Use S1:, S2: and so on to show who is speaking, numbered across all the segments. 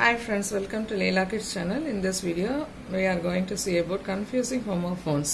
S1: Hi friends, welcome to Leila Kids channel. In this video, we are going to see about confusing homophones.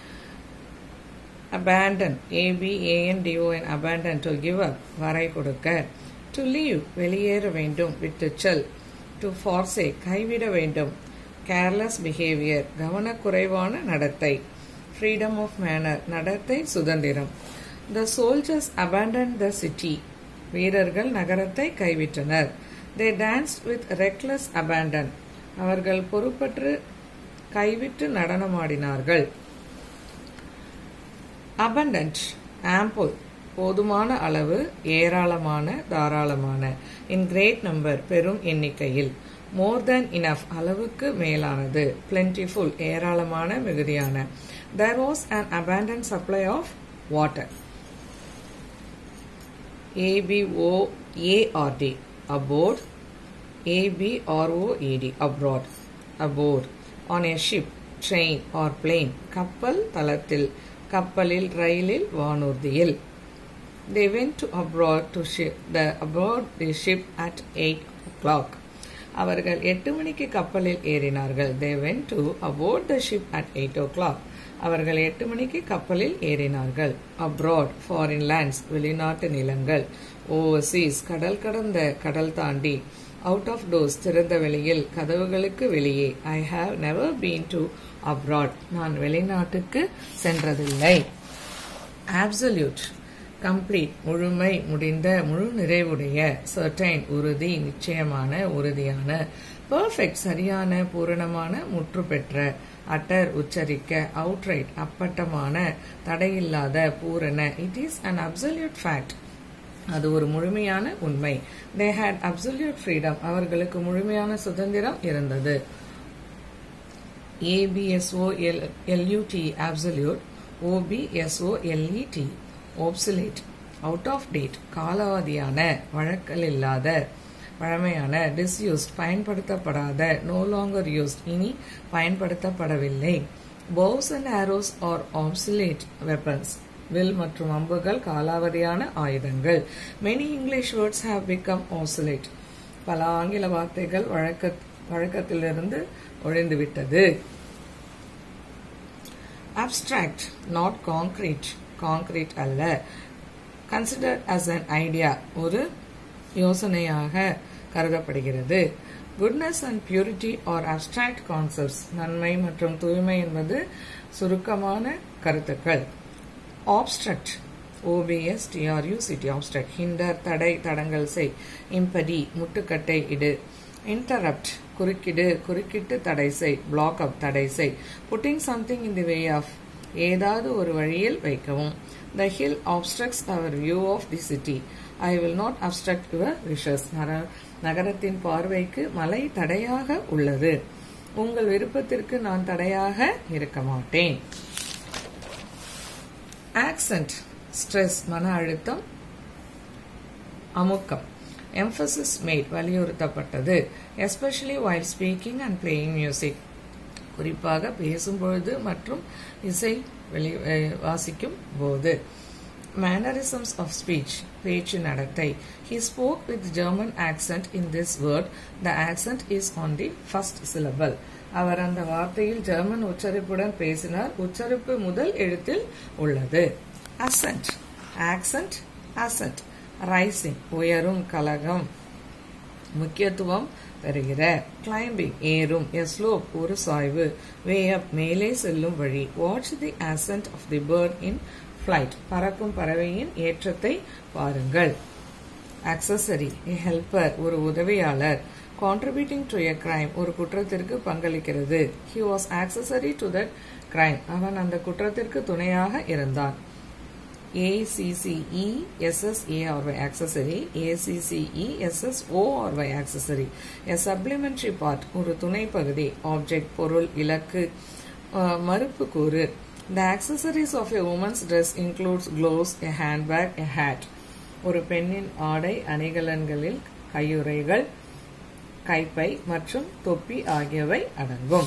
S1: Abandon, A-B-A-N-D-O-N, abandon, to give up, வரை கொடுக்க. To leave, வெளியேற வேண்டும், விட்டு செல். To forsake, கைவிட வேண்டும். Careless behavior, கவனக்குறைவான நடத்தை. Freedom of manner, நடத்தை சுதந்திரம். The soldiers abandoned the city. வீரர்கள் நகரத்தை கைவிட்டனர் they dance with reckless abandon அவர்கள் பொறுப்பற்று கைவிட்டு நடனமாடினார்கள் அபண்டன்ட் ஆம்பிள் போதுமான அளவு ஏராளமான தாராளமான இன் கிரேட் நம்பர் பெரும் எண்ணிக்கையில் மோர் தேன் இனஃப் அளவுக்கு மேலானது பிளென்டிஃபுல் ஏராளமான மிகுதியான there was an abundant supply of water A-B-O-A-R-D aboard A-B-R-O-E-D abroad aboard on a ship train or plane கப்பல் தளத்தில் கப்பலில் ரயிலில் வானூர்தியில் they went to abroad to ship the aboard the ship at 8 o'clock அவர்கள் எட்டு மணிக்கு கப்பலில் ஏறினார்கள் they went to aboard the ship at 8 o'clock அவர்கள் எட்டு மணிக்கு கப்பலில் ஏறினார்கள் அப்ராட் ஃபாரின் லேண்ட்ஸ் வெளிநாட்டு நிலங்கள் ஓவர்சீஸ் கடல் கடந்த கடல் தாண்டி அவுட் ஆஃப் டோர்ஸ் திறந்த வெளியில் கதவுகளுக்கு வெளியே I have never been to abroad நான் வெளிநாட்டுக்கு சென்றதில்லை ஆப்சல்யூட் கம்ப்ளீட் முழுமை முடிந்த முழு நிறைவுடைய சர்டைன் உறுதி நிச்சயமான உறுதியான பர்ஃபெக்ட் சரியான பூரணமான முற்று பெற்ற அட்டர் உச்சரிக்க அவுட்ரைட் அப்பட்டமான தடையில்லாத பூரண it is an absolute fact அது ஒரு முழுமையான உண்மை தே ஹேட் அப்சல்யூட் ஃப்ரீடம் அவர்களுக்கு முழுமையான சுதந்திரம் இருந்தது A B S O L L U T absolute O B S O L E T obsolete out of date காலாவதியான வழக்கல் இல்லாத பழமையான டிஸ்யூஸ்ட் பயன்படுத்தப்படாத நோ லாங்கர் யூஸ்ட் இனி பயன்படுத்தப்படவில்லை bows and arrows are obsolete weapons வில் மற்றும் அம்புகள் காலாவதியான ஆயுதங்கள் many English words have become obsolete பல ஆங்கில வார்த்தைகள் வழக்க வழக்கத்திலிருந்து ஒழிந்துவிட்டது அப்டிராக்ட் நாட் காங்கிரீட் காங்கிரீட் அல்ல கன்சிடர் அஸ் அன் ஐடியா ஒரு யோசனையாக கருதப்படுகிறது goodness and purity are abstract concepts நன்மை மற்றும் தூய்மை என்பது சுருக்கமான கருத்துக்கள் obstruct O B S T R U C T obstruct hinder தடை தடங்கள் செய் இம்படி முட்டுக்கட்டை இடு இன்டரப்ட் குறுக்கிடு குறுக்கிட்டு தடை செய் பிளாக் அப் தடை செய் putting something in the way of ஏதாவது ஒரு வழியில் வைக்கவும் the hill obstructs our view of the city I will not obstruct your wishes நகரத்தின் பார்வைக்கு மலை தடையாக உள்ளது உங்கள் விருப்பத்திற்கு நான் தடையாக இருக்க மாட்டேன் ஆக்சன்ட் ஸ்ட்ரெஸ் மன அழுத்தம் அமுக்கம் எம்பசிஸ் மேட் வலியுறுத்தப்பட்டது especially while speaking and playing music குறிப்பாக பேசும்பொழுது மற்றும் இசை வெளி வாசிக்கும் போது மேனரிசம்ஸ் ஆஃப் ஸ்பீச் பேச்சு நடத்தை he spoke with German accent in this word the accent is on the first syllable அவர் அந்த வார்த்தையில் ஜெர்மன் உச்சரிப்புடன் பேசினார் உச்சரிப்பு முதல் எழுத்தில் உள்ளது அசன்ட் ஆக்சன்ட் அசன்ட் ரைசிங் உயரும் கலகம் முக்கியத்துவம் பெறுகிற கிளைம்பிங் ஏறும் எஸ்லோப் ஒரு சாய்வு வே அப் மேலே செல்லும் வழி watch the ascent of the bird in flight பறக்கும் பறவையின் ஏற்றத்தை பாருங்கள் அக்சசரி ஏ ஹெல்பர் ஒரு உதவியாளர் கான்ட்ரிபியூட்டிங் டு எ கிரைம் ஒரு குற்றத்திற்கு பங்களிக்கிறது he was accessory to that crime அவன் அந்த குற்றத்திற்கு துணையாக இருந்தான் ACCE SSA or by accessory ACCE SSO or by accessory a supplementary part ஒரு துணை பகுதி ஆப்ஜெக்ட் பொருள் இலக்கு மறுப்பு கூறு The accessories of a woman's dress includes gloves, a handbag, a hat. ஒரு பெண்ணின் ஆடை அணிகலன்களில் கையுறைகள் கைப்பை மற்றும் தொப்பி ஆகியவை அடங்கும்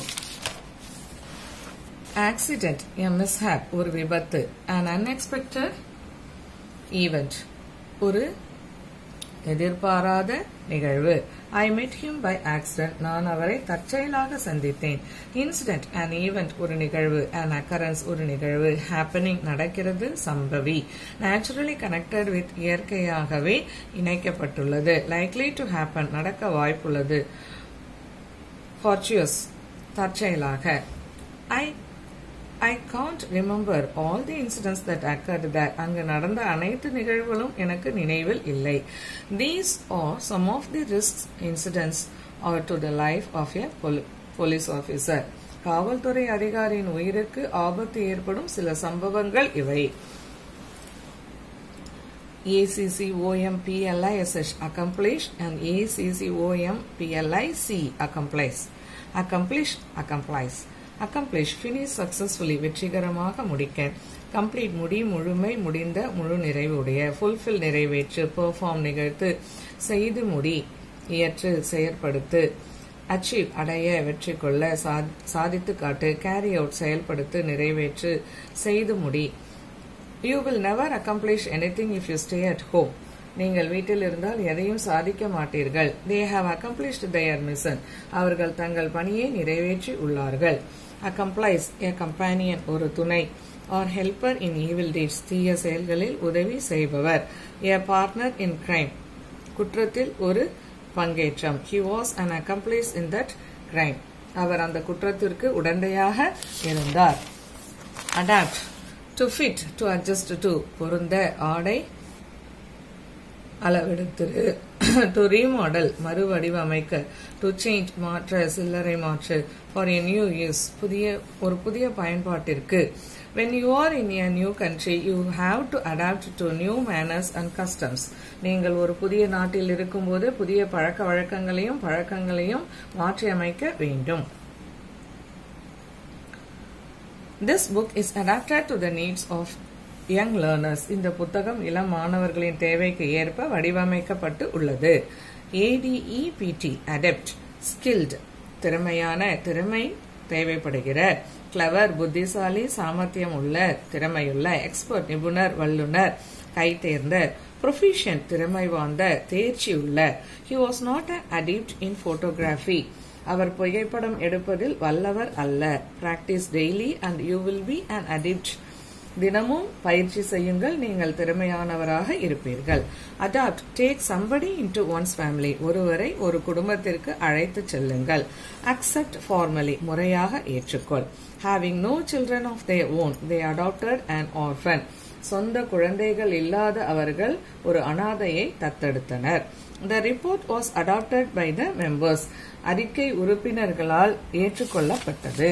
S1: ஆக்சிடென்ட் எ மிஸ்ஹாப் ஒரு விபத்து அன் அன்எக்ஸ்பெக்டட் ஈவெண்ட் ஒரு எதிர்பாராத நிகழ்வு ஐ மெட் ஹிம் பை ஆக்சிடென்ட் நான் அவரை தற்செயலாக சந்தித்தேன் இன்சிடென்ட் அன் ஈவெண்ட் ஒரு நிகழ்வு அன் அக்கரன்ஸ் ஒரு நிகழ்வு ஹேப்பனிங் நடக்கிறது சம்பவி நேச்சுரலி கனெக்டட் வித் இயற்கையாகவே இணைக்கப்பட்டுள்ளது லைக்லி டு ஹேப்பன் நடக்க வாய்ப்புள்ளது ஃபார்ச்சுவஸ் தற்செயலாக I I can't remember all the incidents that occurred that அங்கு நடந்த அனைத்து நிகழ்வுகளும் எனக்கு நினைவில் இல்லை these are some of the risk incidents are to the life of a police officer காவல்துறை அதிகாரியின் உயிருக்கு ஆபத்து ஏற்படும் சில சம்பவங்கள் இவை ACCOMPLISH accomplish and ACCOMPLIC accomplish accomplish accomplice accomplish finish successfully வெற்றிகரமாக முடிக்க கம்ப்ளீட் முடி முழுமை முடிந்த முழு நிறைவுடைய ஃபுல்ஃபில் நிறைவேற்று பெர்ஃபார்ம் நிகழ்த்து செய்து முடி இயற்று செயற்படுத்து அச்சீவ் அடைய வெற்றி கொள்ள சாதித்து காட்டு கேரி அவுட் செயல்படுத்து நிறைவேற்று செய்து முடி you will never accomplish anything if you stay at home நீங்கள் வீட்டில் இருந்தால் எதையும் சாதிக்க மாட்டீர்கள் they have accomplished their mission அவர்கள் தங்கள் பணியை நிறைவேற்றி உள்ளார்கள் அக்கம்ப்ளைஸ் எ கம்பானியன் ஒரு துணை or helper in evil deeds தீய செயல்களில் உதவி செய்பவர் எ பார்ட்னர் இன் கிரைம் குற்றத்தில் ஒரு பங்கேற்றம் he was an accomplice in that crime அவர் அந்த குற்றத்திற்கு உடந்தையாக இருந்தார் adapt to fit to adjust to பொருந்த ஆடை அளவெடுத்திரு டு ரீமாடல் மறுவடிவமைக்க டு சேஞ்ச் மாற்ற சில்லறை மாற்று ஃபார் எ நியூ யூஸ் புதிய ஒரு புதிய பயன்பாட்டிற்கு when you are in a new country you have to adapt to new manners and customs நீங்கள் ஒரு புதிய நாட்டில் இருக்கும்போது புதிய பழக்க வழக்கங்களையும் பழக்கங்களையும் மாற்றியமைக்க வேண்டும் This book is adapted to the needs of young learners. இந்த புத்தகம் இளம் மாணவர்களின் தேவைக்கு ஏற்ப வடிவமைக்கப்பட்டு உள்ளது ஏடிஇபிடி அடெப்ட் ஸ்கில்டு திறமையான திறமை தேவைப்படுகிற கிளவர் புத்திசாலி சாமர்த்தியம் உள்ள திறமையுள்ள எக்ஸ்பர்ட் நிபுணர் வல்லுனர் கை தேர்ந்த ப்ரொஃபிஷியன்ட் திறமை வாய்ந்த தேர்ச்சி உள்ள he was not a adept in photography அவர் புகைப்படம் எடுப்பதில் வல்லவர் அல்ல practice daily and you will be an adept தினமும் பயிற்சி செய்யுங்கள் நீங்கள் திறமையானவராக இருப்பீர்கள் adopt take somebody into one's family ஒருவரை ஒரு குடும்பத்திற்கு அழைத்து செல்லுங்கள் அக்செப்ட் ஃபார்மலி முறையாக ஏற்றுக்கொள் having no children of their own they adopted and orphan சொந்த குழந்தைகள் இல்லாத அவர்கள் ஒரு அனாதையை தத்தெடுத்தனர் the report was adopted by the members அறிக்கை உறுப்பினர்களால் ஏற்றுக்கொள்ளப்பட்டது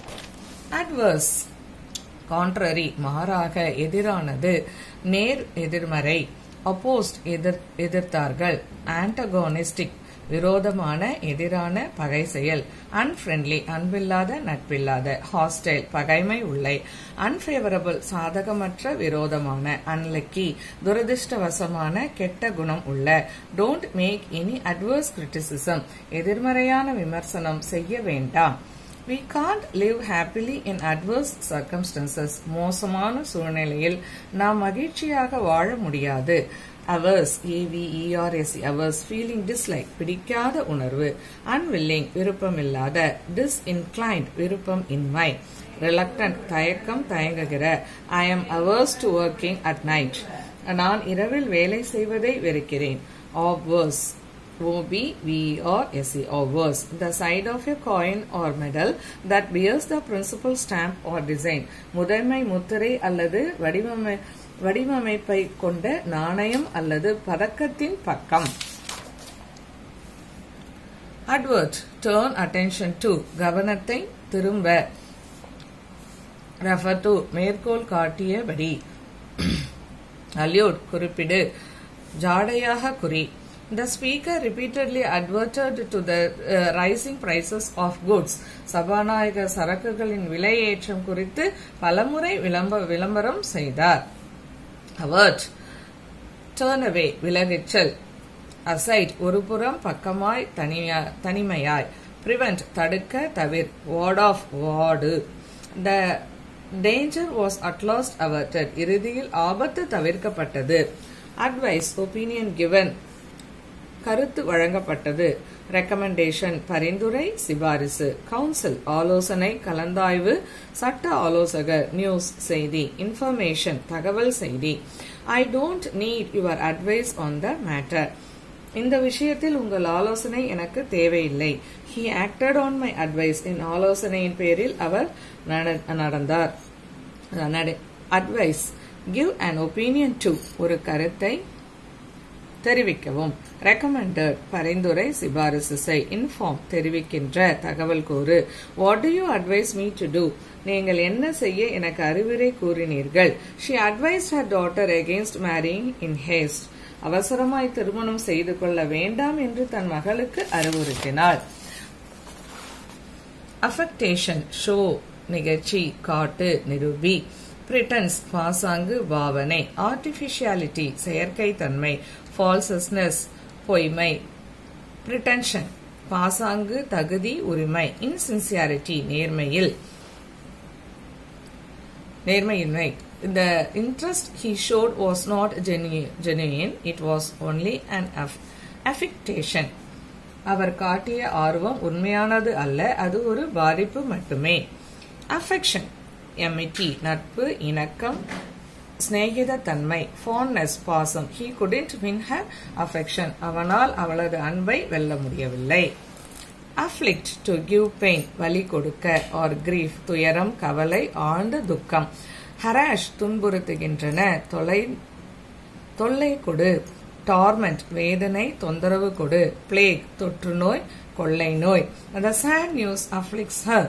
S1: அட்வர்ஸ் கான்ட்ரரி மாறாக எதிரானது நேர் எதிர்மறை அப்போஸ்ட் எதிர் எதிர்த்தார்கள் ஆன்டகோனிஸ்டிக் விரோதமான எதிரான பகை செயல் அன்ஃப்ரெண்ட்லி அன்பில்லாத நட்பில்லாத ஹாஸ்டைல் பகைமை உள்ளை அன்ஃபேவரபிள் சாதகமற்ற விரோதமான அன்லக்கி துரதிருஷ்டவசமான கெட்ட குணம் உள்ள don't make any adverse criticism எதிர்மறையான விமர்சனம் செய்ய வேண்டாம் We can't live happily in adverse circumstances. மோசமான சூழ்நிலையில் நாம் மகிழ்ச்சியாக வாழ முடியாது averse A V E R S E averse feeling dislike பிடிக்காத உணர்வு அன்வில்லிங் விருப்பமில்லாத டிஸ்இன்க்ளைன்ட் விருப்பம் இன்மை ரிலக்டன்ட் தயக்கம் தயங்குகிற I am averse to working at night நான் இரவில் வேலை செய்வதை வெறுக்கிறேன் ஆப்வர்ஸ் O-B-V-E-R-S-E or worse, the side of a coin or medal that bears the principal stamp or design. முதன்மை முத்திரை அல்லது வடிவமை வடிவமைப்பை கொண்ட நாணயம் அல்லது பதக்கத்தின் பக்கம் அட்வர்ட் டேர்ன் அட்டென்ஷன் டு கவனத்தை திரும்ப ரெஃபர் டு மேற்கோள் காட்டியபடி அல்யூட் குறிப்பிடு ஜாடையாக குறி The speaker repeatedly adverted to the uh, rising prices of goods. சபாநாயகர் சரக்குகளின் விலை ஏற்றம் குறித்து பலமுறை விளம்ப விளம்பரம் செய்தார் அவர்ட் டேர்ன் அவே விலகிச்சல் அசைட் ஒருபுறம் பக்கமாய் தனியா தனிமையாய் பிரிவென்ட் தடுக்க தவிர் ward off ward the danger was at last averted இறுதியில் ஆபத்து தவிர்க்கப்பட்டது அட்வைஸ் ஒப்பீனியன் கிவன் கருத்து வழங்கப்பட்டது ரெக்கமெண்டேஷன் பரிந்துரை சிபாரிசு கவுன்சில் ஆலோசனை கலந்தாய்வு சட்ட ஆலோசகர் நியூஸ் செய்தி இன்ஃபர்மேஷன் தகவல் செய்தி I don't need your advice on the matter இந்த விஷயத்தில் உங்கள் ஆலோசனை எனக்கு தேவையில்லை he acted on my advice என் ஆலோசனையின் பேரில் அவர் நடந்தார் advise give an opinion to ஒரு கருத்தை தெரிவிக்கவும் ரெக்கமெண்டட் பரிந்துரை சிபாரிசு செய் இன்ஃபார்ம் தெரிவிக்கின்ற தகவல் கூறு what do you advise me to do நீங்கள் என்ன செய்ய எனக்கு அறிவுரை கூறினீர்கள் she advise her daughter against marrying in haste அவசரமாய் திருமணம் செய்து கொள்ள வேண்டாம் என்று தன் மகளுக்கு அறிவுறுத்தினாள் அஃபெக்டேஷன் ஷோ நிகழ்ச்சி காட்டு நிரூபி பிரிட்டன்ஸ் பாசாங்கு பாவனை ஆர்டிபிஷியாலிட்டி செயற்கை தன்மை ஃபால்சஸ்னஸ் பொய்மை பிரிட்டன்ஷன் பாசாங்கு தகுதி உரிமை இன்சின்சியாரிட்டி நேர்மையில் நேர்மையின்மை the interest he showed was not genu- genuine it was only an aff- affectation அவர் காட்டிய ஆர்வம் உண்மையானது அல்ல அது ஒரு பாதிப்பு மட்டுமே அஃபெக்ஷன் எமிட்டி நட்பு இணக்கம் சிநேகித தன்மை ஃபான்னஸ் பாசம் he couldn't win her affection அவனால் அவளது அன்பை வெல்ல முடியவில்லை அஃப்ளிக்ட் டு கிவ் பெயின் வலி கொடுக்க ஆர் கிரீஃப் துயரம் கவலை ஆழ்ந்த துக்கம் ஹராஷ் துன்புறுத்துகின்றன தொலை தொல்லை கொடு டார்மெண்ட் வேதனை தொந்தரவு கொடு பிளேக் தொற்று நோய் கொள்ளை நோய் அந்த சேட் நியூஸ் அஃப்ளிக்ஸ் ஹர்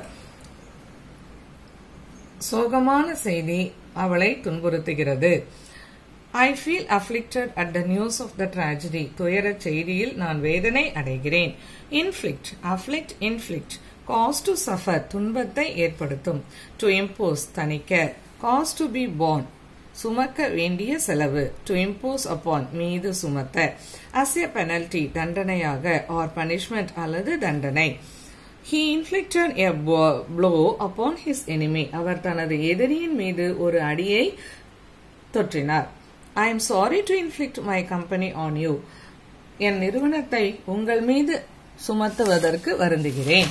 S1: சோகமான செய்தி அவளை துன்புறுத்துகிறது I feel afflicted at the news of the tragedy துயர செய்தியில் நான் வேதனை அடைகிறேன் inflict afflict inflict cause to suffer துன்பத்தை ஏற்படுத்தும் டு இம்போஸ் தணிக்க காஸ் டு பி born சுமக்க வேண்டிய செலவு டு இம்போஸ் அப்பான் மீது சுமத்த அஸ் எ பெனல்டி தண்டனையாக ஆர் பனிஷ்மெண்ட் அல்லது தண்டனை he inflicted a blow upon his enemy அவர் தனது எதிரியின் மீது ஒரு அடியை தொற்றினார் I am sorry to inflict my company on you என் நிறுவனத்தை உங்கள் மீது சுமத்துவதற்கு வருந்துகிறேன்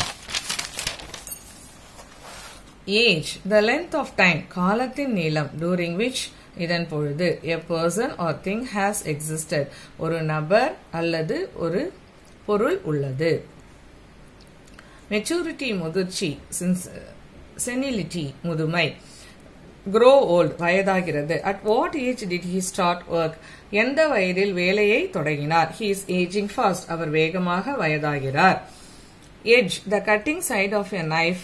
S1: age the length of time காலத்தின் நீளம் டூரிங் விச் இதன் பொழுது a person or thing has existed ஒரு நபர் அல்லது ஒரு பொருள் உள்ளது மெச்சூரிட்டி முதிர்ச்சி செனிலிட்டி முதுமை grow old வயதாகிறது at what age did he start work எந்த வயதில் வேலையை தொடங்கினார் ஹி இஸ் ஏஜிங் ஃபாஸ்ட் அவர் வேகமாக வயதாகிறார் edge the cutting side of a knife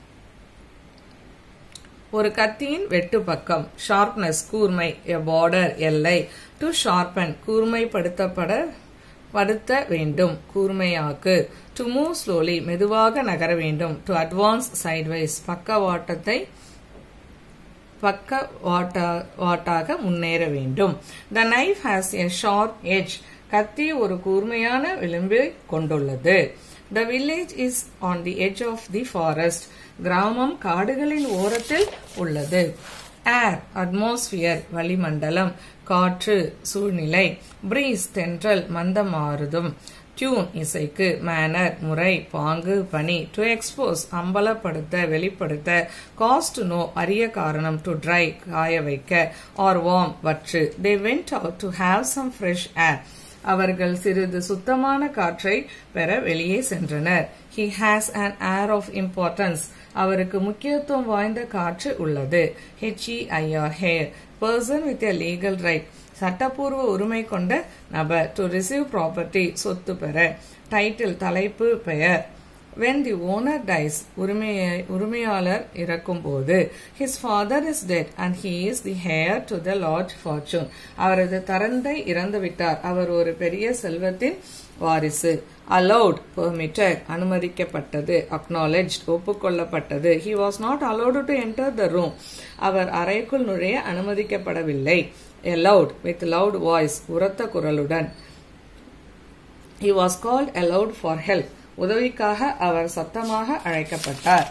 S1: ஒரு கத்தியின் வெட்டு பக்கம் ஷார்ப்னஸ் கூர்மை எ பார்டர் எல்லை டு ஷார்பன் கூர்மைப்படுத்தப்பட படுத்த வேண்டும் கூர்மையாக்கு டு மூவ் ஸ்லோலி மெதுவாக நகர வேண்டும் டு அட்வான்ஸ் சைட்வைஸ் பக்கவாட்டத்தை பக்க வாட்டாக முன்னேற வேண்டும் the knife has a sharp edge கத்தி ஒரு கூர்மையான விளிம்பை கொண்டுள்ளது the village is on the edge of the forest கிராமம் காடுகளின் ஓரத்தில் உள்ளது ஏர் அட்மாஸ்பியர் வளிமண்டலம் காற்று சூழ்நிலை பிரீஸ் தென்றல் மந்தமாறுதும் டியூன் இசைக்கு மேனர் முறை பாங்கு பணி டு எக்ஸ்போஸ் அம்பலப்படுத்த வெளிப்படுத்த காஸ்ட் நோ அரிய காரணம் டு ட்ரை காய வைக்க ஆர் வார்ம் வற்று they went out to have some fresh air அவர்கள் சிறிது சுத்தமான காற்றை பெற வெளியே சென்றனர் he has an air of importance அவருக்கு முக்கியத்துவம் வாய்ந்த காற்று உள்ளது H E I R heir person with a legal right சட்டப்பூர்வ உரிமை கொண்ட நபர் டு ரிசீவ் ப்ராப்பர்ட்டி சொத்து பெற டைட்டில் தலைப்பு பெயர் வென் தி ஓனர் டைஸ் உரிமையாளர் இறக்கும் போது his father is dead and he is the heir to the large fortune அவரது தரந்தை இறந்து விட்டார் அவர் ஒரு பெரிய செல்வத்தின் வாரிசு அலௌட் பெர்மிட்டட் அனுமதிக்கப்பட்டது அக்னாலஜ் ஒப்புக்கொள்ளப்பட்டது he was not allowed to enter the room அவர் அறைக்குள் நுழைய அனுமதிக்கப்படவில்லை allowed with loud voice உரத்த குரலுடன் he was called aloud for help உதவிக்காக அவர் சத்தமாக அழைக்கப்பட்டார்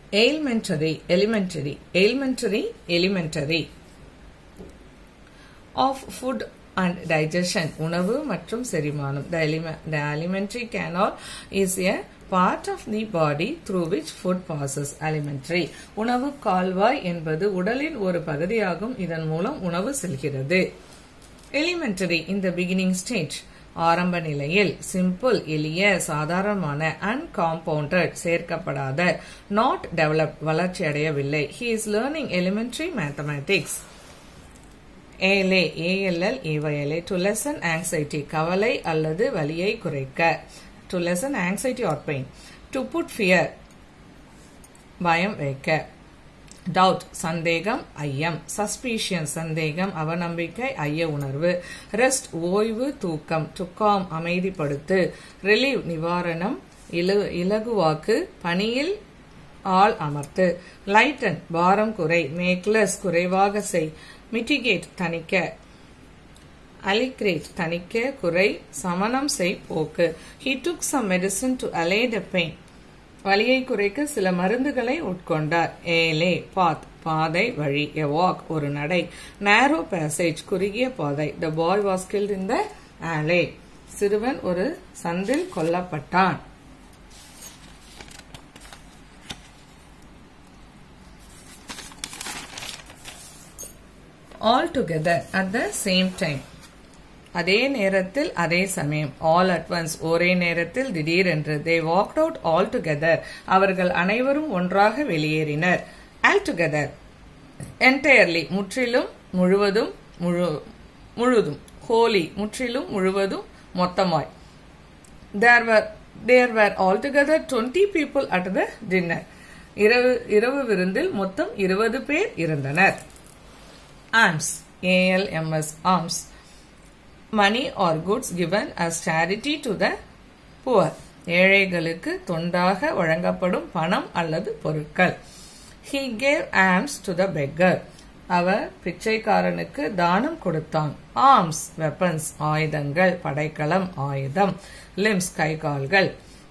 S1: elementary elementary elementary elementary of food and digestion உணவு மற்றும் செரிமானம் the the alimentary canal is a part of the body through which food passes alimentary உணவு கால்வாய் என்பது உடலின் ஒரு பகுதியாகும் இதன் மூலம் உணவு செல்கிறது elementary in the beginning stage ஆரம்ப நிலையில் சிம்பிள் எளிய சாதாரணமான அன்காம்பவுண்டட் சேர்க்கப்படாத நாட் டெவலப் வளர்ச்சி அடையவில்லை he is learning elementary mathematics allay A L L A Y L A to lessen anxiety கவலை அல்லது வலியை குறைக்க to lessen anxiety or pain to put fear பயம் வைக்க டவுட் சந்தேகம் ஐயம் சஸ்பீஷியன் சந்தேகம் அவநம்பிக்கை ஐய உணர்வு ரெஸ்ட் ஓய்வு தூக்கம் டுக்காம் அமைதிப்படுத்து ரிலீவ் நிவாரணம் இலு இலகுவாக்கு பணியில் ஆள் அமர்த்து லைட்டன் பாரம் குறை மேக்லெஸ் குறைவாக செய் மிட்டிகேட் தணிக்க அலிக்ரேட் தணிக்க குறை சமணம் செய் போக்கு he took some medicine to allay the pain வலியை குறைக்க சில மருந்துகளை உட்கொண்டார் ஏலே பாத் பாதை வழி எ வாக் ஒரு நடை நேரோ பேசேஜ் குறுகிய பாதை த பாய் வாஸ் கில்ட் இன் த ஆலே சிறுவன் ஒரு சந்தில் கொல்லப்பட்டான் all together at the same time அதே நேரத்தில் அதே சமயம் ஆல் அட் ஒன்ஸ் ஒரே நேரத்தில் திடீரென்று they walked out all together அவர்கள் அனைவரும் ஒன்றாக வெளியேறினர் ஆல் டுகெதர் என்டையர்லி முற்றிலும் முழுவதும் முழு முழுதும் ஹோலி முற்றிலும் முழுவதும் மொத்தமாய் there were there were all together twenty people at the dinner இரவு இரவு விருந்தில் மொத்தம் இருபது பேர் இருந்தனர் alms A L M S alms money or goods given as charity to the poor ஏழைகளுக்கு தொண்டாக வழங்கப்படும் பணம் அல்லது பொருட்கள் he gave alms to the beggar அவர் பிச்சைக்காரனுக்கு தானம் கொடுத்தான் ஆர்ம்ஸ் வெப்பன்ஸ் ஆயுதங்கள் படைக்கலம் ஆயுதம் லிம்ஸ் கைகால்கள்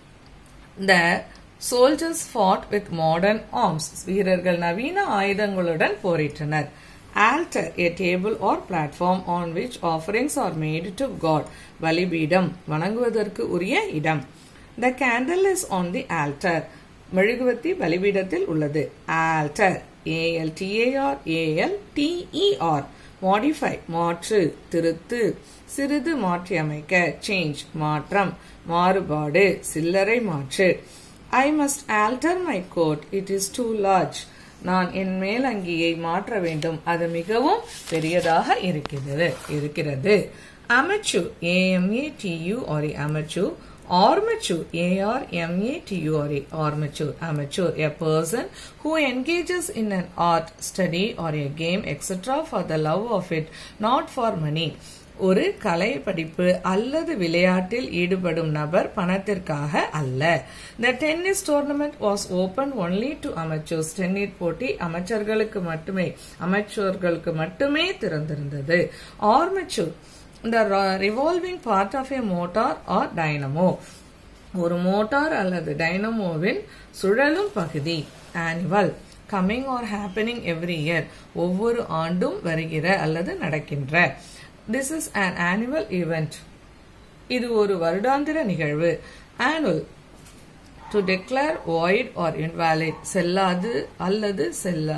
S1: the soldiers fought with modern arms வீரர்கள் நவீன ஆயுதங்களுடன் போரிட்டனர் altar a table or platform on which offerings are made to god பலிபீடம் வணங்குவதற்கு உரிய இடம் the candle is on the altar மெழுகுவத்தி பலிபீடத்தில் உள்ளது altar a l t a r a l t e r modify மாற்று திருத்து சிறிது மாற்றி அமைக்க சேஞ்ச் மாற்றம் மாறுபாடு சில்லறை மாற்று I must alter my coat it is too large நான் என் மேலங்கியை மாற்ற வேண்டும் அது மிகவும் பெரியதாக இருக்கிறது இருக்கிறது armature AMA TU R armature armature a-r-m-a-t-u-r-e armature amateur a person who engages in an art study or a game etc for the love of it not for money ஒரு கலை படிப்பு அல்லது விளையாட்டில் ஈடுபடும் நபர் பணத்திற்காக அல்ல the tennis tournament was open only to amateurs tennis போட்டி அமைச்சர்களுக்கு மட்டுமே அமைச்சர்களுக்கு மட்டுமே திறந்திருந்தது armature the revolving part of a motor or dynamo ஒரு மோட்டார் அல்லது டைனமோவின் சுழலும் பகுதி annual coming or happening every year ஒவ்வொரு ஆண்டும் வருகிற அல்லது நடக்கின்ற this is an annual event இது ஒரு வருடாந்திர நிகழ்வு annual to declare void or invalid செல்லாது அல்லது செல்ல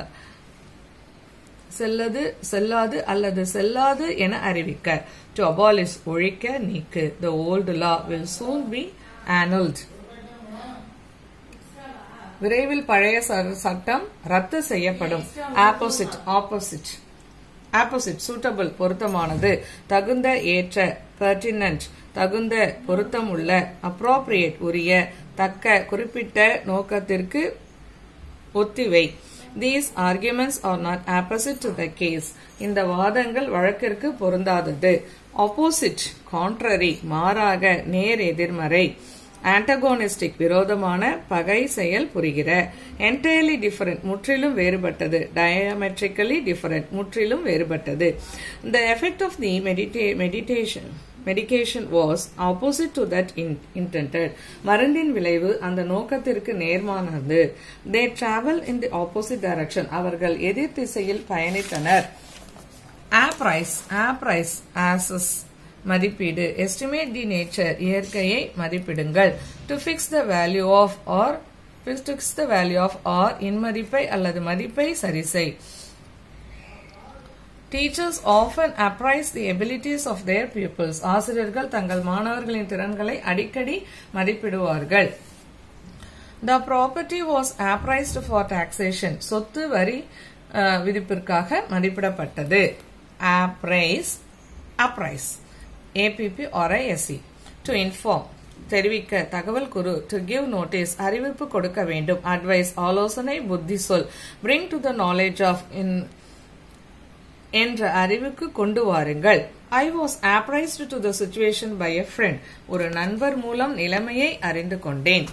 S1: செல்லது செல்லாது அல்லது செல்லாது என அறிவிக்க டு அபாலிஷ் ஒழிக்க நீக்கு the old law will soon be annulled விரைவில் பழைய சட்டம் ரத்து செய்யப்படும் ஆப்போசிட் ஆப்போசிட் ஆப்போசிட் சூட்டபிள் பொருத்தமானது தகுந்த ஏற்ற பெர்டினன்ட் தகுந்த பொருத்தமுள்ள அப்ரோப்ரியேட் உரிய தக்க குறிப்பிட்ட நோக்கத்திற்கு ஒத்திவை these arguments are not opposite to the case இந்த வாதங்கள் வழக்கிற்கு பொருந்தாதது ஆப்போசிட் கான்ட்ரரி மாறாக நேர் எதிர்மறை ஆண்டகோனிஸ்டிக் விரோதமான பகை செயல் புரிகிற என்டையர்லி டிஃபரெண்ட் முற்றிலும் வேறுபட்டது டயமெட்ரிக்கலி டிஃபரெண்ட் முற்றிலும் வேறுபட்டது the effect of the medita meditation medication was opposite to that intended மருந்தின் விளைவு அந்த நோக்கத்திற்கு நேர்மானது they travel in the opposite direction அவர்கள் எதிர் திசையில் பயணித்தனர் ஆப்ரைஸ் ஆப்ரைஸ் ஆசஸ் மதிப்பீடு எஸ்டிமேட் தி நேச்சர் இயற்கையை மதிப்பிடுங்கள் to fix the value of or fix the value of or in மதிப்பை அல்லது மதிப்பை சரிசெய் teachers often appraise the abilities of their pupils ஆசிரியர்கள் தங்கள் மாணவர்களின் திறன்களை அடிக்கடி மதிப்பிடுவார்கள் த property was appraised for taxation சொத்து வரி விதிப்பிற்காக மதிப்பிடப்பட்டது appraise appraise A P P R I S E to inform தெரிவிக்க தகவல் குரு டு கிவ் நோட்டீஸ் அறிவிப்பு கொடுக்க வேண்டும் அட்வைஸ் ஆலோசனை புத்தி சொல் bring to the knowledge of in என்ற அறிவுக்கு கொண்டு வாருங்கள் I was apprised to the situation by a friend ஒரு நண்பர் மூலம் நிலைமையை அறிந்து கொண்டேன்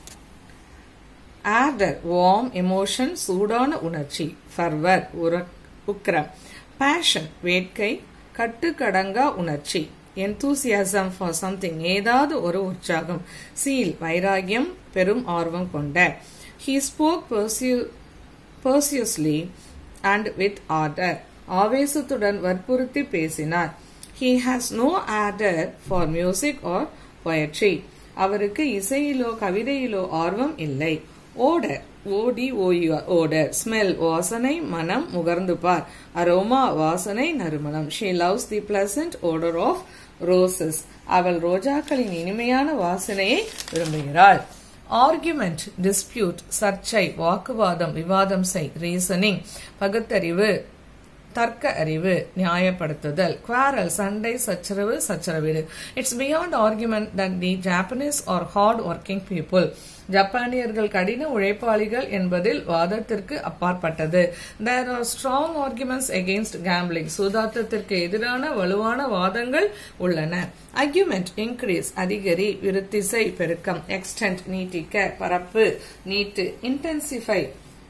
S1: ஆர்டர் வார்ம் எமோஷன் சூடான உணர்ச்சி ஃபர்வர் உக்ரம் பேஷன் வேட்கை கட்டுக்கடங்கா உணர்ச்சி enthusiasm ஃபார் சம்திங் ஏதாவது ஒரு உற்சாகம் சீல் வைராகியம் பெரும் ஆர்வம் கொண்ட he spoke persuasively and with ardour ஆவேசத்துடன் வற்புறுத்தி பேசினார் he has no ardour for music or poetry அவருக்கு இசையிலோ கவிதையிலோ ஆர்வம் இல்லை ஓடர் ஓடி ஓடர் ஸ்மெல் வாசனை மனம் முகர்ந்து பார் அரோமா வாசனை நறுமணம் she loves the pleasant odour of roses அவள் ரோஜாக்களின் இனிமையான வாசனையை விரும்புகிறாள் ஆர்குமெண்ட் டிஸ்பியூட் சர்ச்சை வாக்குவாதம் விவாதம் செய் ரீசனிங் பகுத்தறிவு தர்க்க அறிவு நியாயப்படுத்துதல் குவாரல் சண்டை சச்சரவு சச்சரவீடு it's beyond argument that the Japanese are hard working people ஜப்பானியர்கள் கடின உழைப்பாளிகள் என்பதில் வாதத்திற்கு அப்பாற்பட்டது there are strong arguments against gambling சூதாட்டத்திற்கு எதிரான வலுவான வாதங்கள் உள்ளன அக்யூமெண்ட் இன்க்ரீஸ் அதிகரி விருத்திசை பெருக்கம் எக்ஸ்டென்ட் நீட்டிக்க பரப்பு நீட்டு இன்டென்சிஃபை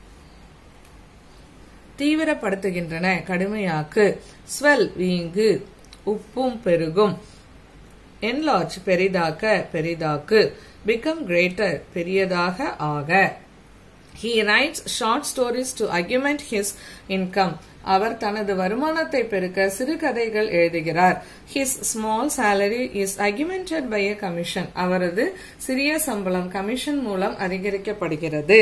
S1: தீவிரப்படுத்துகின்றன கடுமையாக்கு ஸ்வெல் வீங்கு உப்பும் பெருகும் என்லார்ஜ் பெரிதாக்க பெரிதாக்கு பிகம் கிரேட்டர் பெரியதாக ஆக he writes short stories to augment his income அவர் தனது வருமானத்தை பெருக்க சிறுகதைகள் எழுதுகிறார் his small salary is augmented by a commission அவரது சிறிய சம்பளம் கமிஷன் மூலம் அதிகரிக்கப்படுகிறது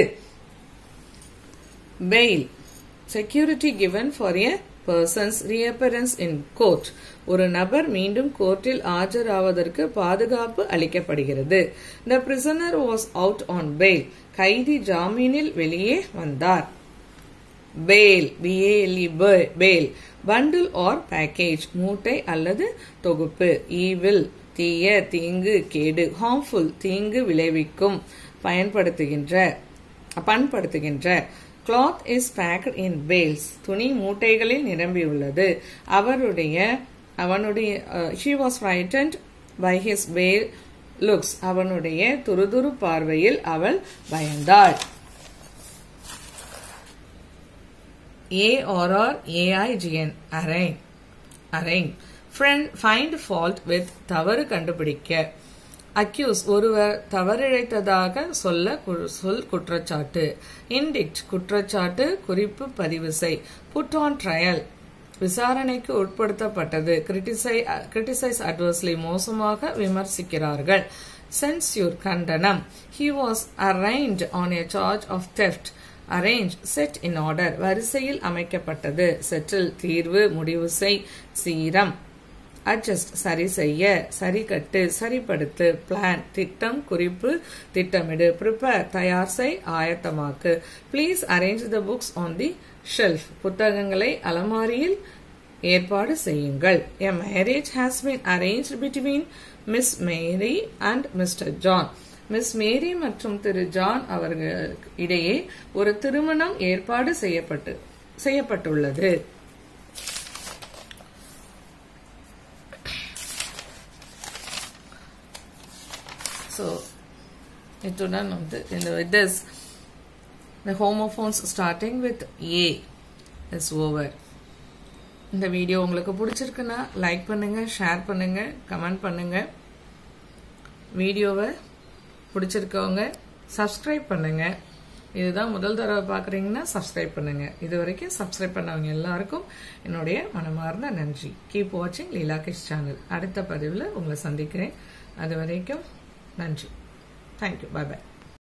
S1: bail security given for a person's reappearance in court ஒரு நபர் மீண்டும் கோர்ட்டில் ஆஜராவதற்கு பாதுகாப்பு அளிக்கப்படுகிறது the prisoner was out on bail கைதி ஜாமீனில் வெளியே வந்தார் பேல் பிஏஎல்இ பேல் பண்டில் ஆர் பேக்கேஜ் மூட்டை அல்லது தொகுப்பு ஈவில் தீய தீங்கு கேடு ஹார்ம்ஃபுல் தீங்கு விளைவிக்கும் பயன்படுத்துகின்ற பண்படுத்துகின்ற cloth is packed in bales துணி மூட்டைகளில் நிரம்பியுள்ளது அவருடைய அவனுடைய she was frightened by his pale looks அவனுடைய துருதுரு பார்வையில் அவள் பயந்தாள் A R R A I G N arraign arraign friend find fault with தவறு கண்டுபிடிக்க அக்யூஸ் ஒருவர் தவறிழைத்ததாக சொல்ல சொல் குற்றச்சாட்டு இன்டிக்ட் குற்றச்சாட்டு குறிப்பு பதிவு செய் புட் ஆன் ட்ரையல் விசாரணைக்கு உட்படுத்தப்பட்டது கிரிட்டிசைஸ் அட்வர்ஸ்லி மோசமாக விமர்சிக்கிறார்கள் சென்ஸ்யூர் கண்டனம் he was arraigned on a charge of theft arrange set in order வரிசையில் அமைக்கப்பட்டது செட்டில் தீர்வு முடிவு செய் சீரம் அட்ஜஸ்ட் சரி செய்ய சரி கட்டு சரிப்படுத்து பிளான் திட்டம் குறிப்பு திட்டமிடு ப்ரிப்பேர் தயார் செய் ஆயத்தமாக்கு please arrange the books on the shelf புத்தகங்களை அலமாரியில் ஏற்பாடு செய்யுங்கள் a marriage has been arrange between Miss Mary and Mister John Miss Mary மற்றும் திரு ஜான் அவர்கள் இடையே ஒரு திருமணம் ஏற்பாடு செய்யப்பட்டு செய்யப்பட்டுள்ளது ஸோ இத்துடன் வந்து இந்த with this the homophones starting with A is over இந்த வீடியோ உங்களுக்கு பிடிச்சிருக்குன்னா லைக் பண்ணுங்க ஷேர் பண்ணுங்க கமெண்ட் பண்ணுங்க வீடியோவை பிடிச்சிருக்கவங்க சப்ஸ்கிரைப் பண்ணுங்க இதுதான் முதல் தடவை பார்க்குறீங்கன்னா சப்ஸ்கிரைப் பண்ணுங்க இது வரைக்கும் சப்ஸ்கிரைப் பண்ணவங்க எல்லாருக்கும் என்னுடைய மனமார்ந்த நன்றி கீப் வாட்சிங் லீலா கிஷ் சேனல் அடுத்த பதிவில் உங்களை சந்திக்கிறேன் அது வரைக்கும் நன்றி தேங்க்யூ பை பை